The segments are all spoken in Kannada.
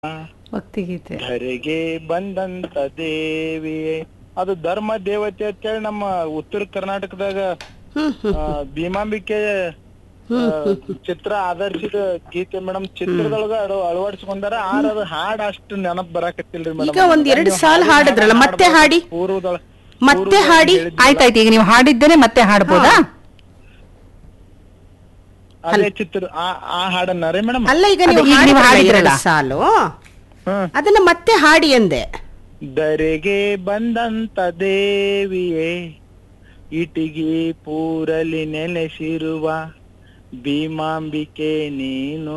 ಭಕ್ತಿಗೀತೆ ಧರೆಗೆ ಬಂದಂತ ದೇವಿಯೇ ಅದು ಧರ್ಮ ದೇವತೆ ಅಂತೇಳಿ ನಮ್ಮ ಉತ್ತರ ಕರ್ನಾಟಕದಾಗ ಆ, ಭೀಮಾಂಬಿಕೆ ಆ, ಚಿತ್ರ ಆಧರಿಸಿದ ಗೀತೆ ಮೇಡಮ್ ಚಿತ್ರದೊಳಗ ಅಳ- ಅಳವಡಿಸ್ಕೊಂಡಾರ ಆರ ಅದು ಹಾಡ್ ಅಷ್ಟು ನೆನಪ್ ಬರಾಕತ್ತಿಲ್ರಿ ಮೇಡಮ್ ಈಗ ಒಂದ್ ಎರಡ್ ಸಾಲ್ ಹಾಡಿದ್ರಲ್ಲ, ಮತ್ತೆ ಹಾಡಿ. ಪೂರ್ವದೊಳ ಮತ್ತೆ ಹಾಡಿ ಆಯ್ತಾಯ್ತು ಈಗ ನೀವು ಹಾಡಿದ್ದೇನೆ ಮತ್ತೆ ಹಾಡ್ಬೋದಾ ಅದೇ ಚಿತ್ರ ಆ ಆ ಹಾಡನ್ನ ರೀ ಮೇಡಮ್ ಅಲ್ಲ ಈಗ ಅದು ನೀವು ಈಗ ನೀವು ಹಾಡಿದ್ರಲ್ಲ ಹಾಡಿದ್ರಲ್ಲ. ಎರಡ್ ಸಾಲು ಹ್ಮ್ ಅದನ್ನ ಮತ್ತೆ ಹಾಡಿ ಅಂದೆ ಧರೆಗೆ ಬಂದಂತ ದೇವಿಯೇ ಇಟಿಗೆ ಪೂರಲಿ ನೆಲೆಸಿರುವ ಭೀಮಾಂಬಿಕೆ ನೀನು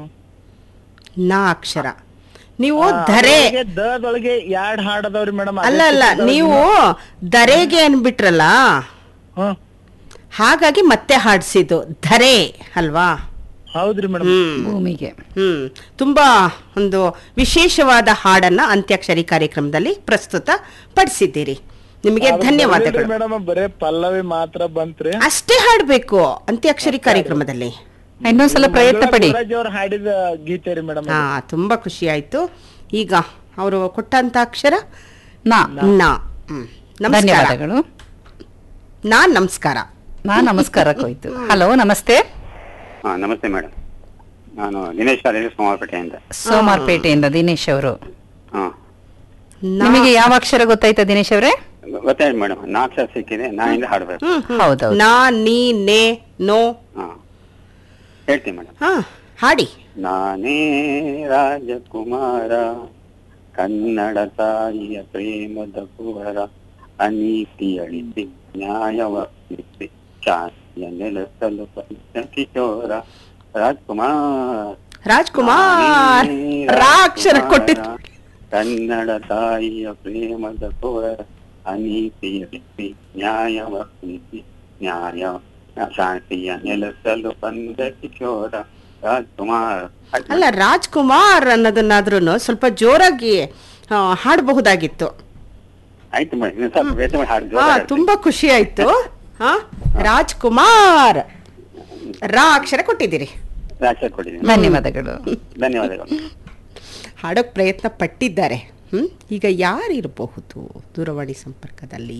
ನಾ ಅಕ್ಷರ ನೀವು ಧರೆ ಅದ್ರೊಳಗೆ ದದೊಳಗೆ ಎರಡ್ ಹಾಡದವ್ರಿ ಮೇಡಮ್ ಅಲ್ಲ ಅಲ್ಲ ನೀವು ಧರೆಗೆ ಅನ್ಬಿಟ್ರಲ್ಲ ಹ್ಮ್ ಹಾಗಾಗಿ ಮತ್ತೆ ಹಾಡ್ಸಿದ್ದು ಧರೆ ಅಲ್ವಾ ಹೌದ್ರಿ ಮೇಡಮ್ ಹ್ಮ್ ಭೂಮಿಗೆ ಹ್ಮ್ ತುಂಬಾ ಒಂದು ವಿಶೇಷವಾದ ಹಾಡನ್ನ ಅಂತ್ಯಾಕ್ಷರಿ ಕಾರ್ಯಕ್ರಮದಲ್ಲಿ ಪ್ರಸ್ತುತ ಪಡಿಸಿದ್ದೀರಿ ನಿಮಗೆ ಧನ್ಯವಾದಗಳು ಮೇಡಮ್ ಬರೇ ಪಲ್ಲವಿ ಮಾತ್ರ ಬಂತ್ರಿ ಅಷ್ಟೇ ಹಾಡ್ಬೇಕು ಅಂತ್ಯಾಕ್ಷರಿ ಕಾರ್ಯಕ್ರಮದಲ್ಲಿ ಇನ್ನೊಂದ್ಸಲ ಪ್ರಯತ್ನ ಪಡಿ ಅವ್ರು ಹಾಡಿದ ಗೀತೆ ರೀ ಮೇಡಮ್ ಹಾ ತುಂಬಾ ಖುಷಿ ಆಯ್ತು ಈಗ ಅವರು ಕೊಟ್ಟಂತ ಅಕ್ಷರ ನಾ ನಾ ಹ್ಮ್. ನಮಸ್ಕಾರ ಧನ್ಯವಾದಗಳು ನಾ ನಮಸ್ಕಾರ ನಾ ನಮಸ್ಕಾರಕ್ಕೋಯ್ತು ಹಲೋ ನಮಸ್ತೆ ಹಾ ನಮಸ್ತೆ ಮೇಡಮ್ ನಾನು ದಿನೇಶ್ ಕಾಲೇಜು ಸೋಮವಾರಪೇಟೆಯಿಂದ ಸೋಮಾರ್ಪೇಟೆಯಿಂದ ದಿನೇಶ್ ಅವರು ಹಾ ನಾ- ನಿಮಗೆ ಯಾವ ಅಕ್ಷರ ಗೊತ್ತಾಯ್ತಾ ದಿನೇಶ್ ಅವರೇ ಗೊತ್ತಾಯ್ತು ಮೇಡಮ್ ನಾಲ್ಕು ಸಾವಿರ ಸಿಕ್ಕಿದೆ ನಾಯಿಂದ ಹಾಡ್ಬೇಕು ಹ್ಮ್, ಹ್ಮ್. ಹೌದೌದು ನಾ ನೀ ನೇ ನೋ ಹಾ ಹೇಳ್ತೀನಿ ಮೇಡಮ್ ಹಾ ಹಾಡಿ ನಾನೇ ರಾಜಕುಮಾರ ಕನ್ನಡ ತಾಯಿಯ ಪ್ರೇಮದ ಕುವರ ಅನೀತಿ ಅಳಿಸಿ ನ್ಯಾಯವರ್ತಿಸಿ ಶಾಂತಿಯ ನೆಲೆಸಲು ಬಂದ ಕಿಶೋರ ರಾಜ್ಕುಮಾರ್ ರಾಜ್ಕುಮಾರ್ ನಾನೇ ರಾ ಅಕ್ಷರ ಕೊಟ್ಟಿದ್ದು ರಾಜಕುಮಾರ, ಕನ್ನಡ ತಾಯಿಯ ಪ್ರೇಮದ ಕುವರ ಅನೀತಿ ಅಳಿಸಿ ನ್ಯಾಯವರ್ತಿಸಿ ನ್ಯಾಯ ಶಾಂತಿಯ ನೆಲೆಸಲು ಬಂದ ಕಿಶೋರ ರಾಜ್ಕುಮಾರ್ ಅಲ್ಲ ರಾಜ್ಕುಮಾರ್ ಅನ್ನೋದನ್ನಾದ್ರೂ ಸ್ವಲ್ಪ ಜೋರಾಗಿ ಆ, ಹಾಡಬಹುದಾಗಿತ್ತು ಆಯ್ತು ಮೇಡಮ್ ಇನ್ನು ಸ್ವಲ್ಪ ವೇತ ಮಾಡಿ ಹಾಡು ಹಾ ಜೋರಾಗಿ ತುಂಬಾ ಖುಷಿ ಆಯ್ತು ಹಾ ರಾಜ್ಕುಮಾರ್ ರಾ ಅಕ್ಷರ ಕೊಟ್ಟಿದ್ದೀರಿ ರಾಜ್ಯ ಕೊಟ್ಟಿದ್ದೀನಿ ಧನ್ಯವಾದಗಳು ಧನ್ಯವಾದಗಳು ಹಾಡೋಕ್ ಪ್ರಯತ್ನ ಪಟ್ಟಿದ್ದಾರೆ ಹ್ಮ್ ಈಗ ಯಾರಿರಬಹುದು ದೂರವಾಣಿ ಸಂಪರ್ಕದಲ್ಲಿ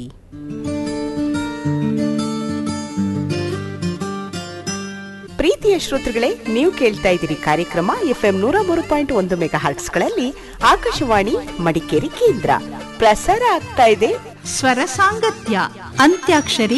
ಪ್ರೀತಿಯ ಶ್ರೋತೃಗಳೇ ನೀವು ಕೇಳ್ತಾ ಇದ್ದೀರಿ ಕಾರ್ಯಕ್ರಮ ಎಫ್ ಎಂ ನೂರ ಮೂರು ಪಾಯಿಂಟ್ ಒಂದು ಮೆಗಾ ಹಾರ್ಟ್ಸ್ಗಳಲ್ಲಿ ಆಕಾಶವಾಣಿ ಮಡಿಕೇರಿ ಕೇಂದ್ರ ಪ್ರಸಾರ ಆಗ್ತಾ ಇದೆ ಸ್ವರ ಸಾಂಗತ್ಯ ಅಂತ್ಯಾಕ್ಷರಿ